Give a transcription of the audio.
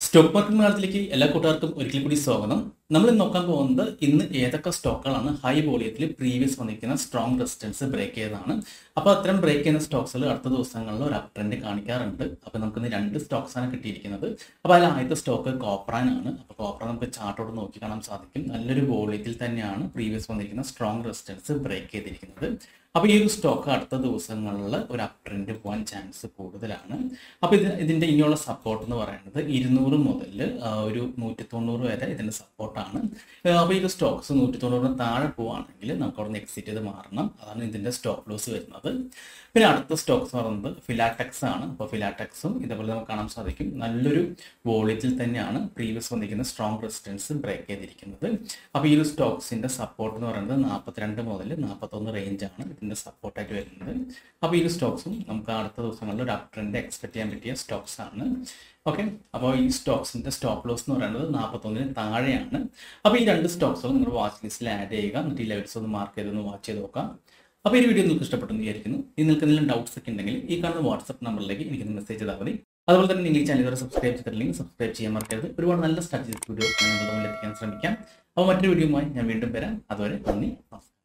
stock market മലയാളത്തിലേക്ക് എല്ലാ കൂട്ടുകാർക്കും ഒരിക്കൽ കൂടി സ്വാഗതം നമ്മൾ ഇന്ന് നോക്കാൻ പോകുന്നത് ഇന്ന് ഏതൊക്കെ സ്റ്റോക്കുകളാണ് ഹൈ വോളിയത്തിൽ പ്രീവിയസ് വന്നിരിക്കുന്ന സ്ട്രോങ് റെസിസ്റ്റൻസ് ബ്രേക്ക് ചെയ്തതാണ് അപ്പോൾ അത്തരം ബ്രേക്ക് ചെയ്യുന്ന സ്റ്റോക്സുകൾ അടുത്ത ദിവസങ്ങളിൽ ഒരു അപ് ട്രെൻഡ് കാണിക്കാറുണ്ട് അപ്പോൾ നമുക്ക് ഇന്ന് രണ്ട് stocks ആണ് കിട്ടിയിരിക്കുന്നത് അപ്പോൾ അതിൽ ആദ്യത്തെ സ്റ്റോക്ക് കോപ്രാൻ ആണ് അപ്പോൾ കോപ്രാൻ നമുക്ക് ചാർട്ടോട് നോക്കി കാണാൻ സാധിക്കും നല്ലൊരു വോളിയത്തിൽ തന്നെയാണ് പ്രീവിയസ് വന്നിരിക്കുന്ന സ്ട്രോങ് റെസിസ്റ്റൻസ് ബ്രേക്ക് ചെയ്തിരിക്കുന്നത് അപ്പോൾ ഈ ഒരു സ്റ്റോക്ക് അടുത്ത ദിവസങ്ങളിൽ ഒരു അപ് ട്രെൻഡ് പോകാൻ ചാൻസ് കൂടുതലാണ് അപ്പോൾ ഇത് ഇതിൻ്റെ ഇനിയുള്ള സപ്പോർട്ട് എന്ന് പറയുന്നത് ഇരുന്നൂറ് മുതൽ ഒരു നൂറ്റി തൊണ്ണൂറ് വരെ ഇതിൻ്റെ സപ്പോർട്ടാണ് അപ്പോൾ ഈ ഒരു സ്റ്റോക്സ് നൂറ്റി തൊണ്ണൂറിന് താഴെ പോവുകയാണെങ്കിൽ നമുക്ക് അവിടെ നിന്ന് എക്സിറ്റ് ചെയ്ത് മാറണം അതാണ് ഇതിൻ്റെ സ്റ്റോപ്പ് ലോസ് വരുന്നത് പിന്നെ അടുത്ത സ്റ്റോക്സ് എന്ന് പറയുന്നത് ഫിലാടെക്സ് ആണ് അപ്പോൾ ഫിലാടെക്സും ഇതേപോലെ നമുക്ക് കാണാൻ സാധിക്കും നല്ലൊരു വോളിയത്തിൽ തന്നെയാണ് പ്രീവിയസ് വന്നിരിക്കുന്ന സ്ട്രോങ് റെസിസ്റ്റൻസ് ബ്രേക്ക് ചെയ്തിരിക്കുന്നത് അപ്പോൾ ഈ ഒരു സ്റ്റോക്സിൻ്റെ സപ്പോർട്ട് എന്ന് പറയുന്നത് നാൽപ്പത്തിരണ്ട് മുതൽ നാൽപ്പത്തൊന്ന് റേഞ്ചാണ് ഇതിൻ്റെ സപ്പോർട്ടായിട്ട് വരുന്നത് അപ്പോൾ ഈ ഒരു സ്റ്റോക്സും നമുക്ക് അടുത്ത ദിവസങ്ങളിൽ ഒരു അപ് ട്രെൻഡ് എക്സ്പെക്ട് ചെയ്യാൻ പറ്റിയ സ്റ്റോക്സ് ആണ് ഓക്കെ അപ്പോൾ ഈ സ്റ്റോക്സിന്റെ സ്റ്റോപ്പ് ലോസ് എന്ന് പറയുന്നത് നാൽപ്പത്തൊന്നിന് താഴെയാണ് അപ്പോൾ ഈ രണ്ട് സ്റ്റോക്സുകൾ നിങ്ങൾ വാച്ച് ലിസ്റ്റിൽ ആഡ് ചെയ്യുക എന്നിട്ട് ഈ ലെവൽസ് ഒന്ന് മാർക്ക് ചെയ്തൊന്ന് വാച്ച് ചെയ്ത് നോക്കാം അപ്പോൾ ഈ വീഡിയോ നിങ്ങൾക്ക് ഇഷ്ടപ്പെട്ടെന്ന് വിചാരിക്കുന്നു ഇനി നിങ്ങൾക്ക് എന്തെങ്കിലും ഡൗട്ട്സ് ഒക്കെ ഉണ്ടെങ്കിൽ ഈ കാണുന്ന വാട്സപ്പ് നമ്പറിലേക്ക് എനിക്ക് മെസ്സേജ് ചെയ്താൽ മതി അതുപോലെ തന്നെ നിങ്ങൾ ഈ ചാനൽ വരെ സബ്സ്ക്രൈബ് ചെയ്തിട്ടില്ലെങ്കിൽ സബ്സ്ക്രൈബ് ചെയ്യാൻ മറക്കരുത് ഒരുപാട് നല്ല സ്ട്രാറ്റജി വീഡിയോസ് നിങ്ങളുടെ മുന്നിൽ എത്തിക്കാൻ ശ്രമിക്കാം അപ്പോൾ മറ്റൊരു വീഡിയോയുമായി ഞാൻ വീണ്ടും വരാം അതുവരെ നന്ദി നമസ്കാരം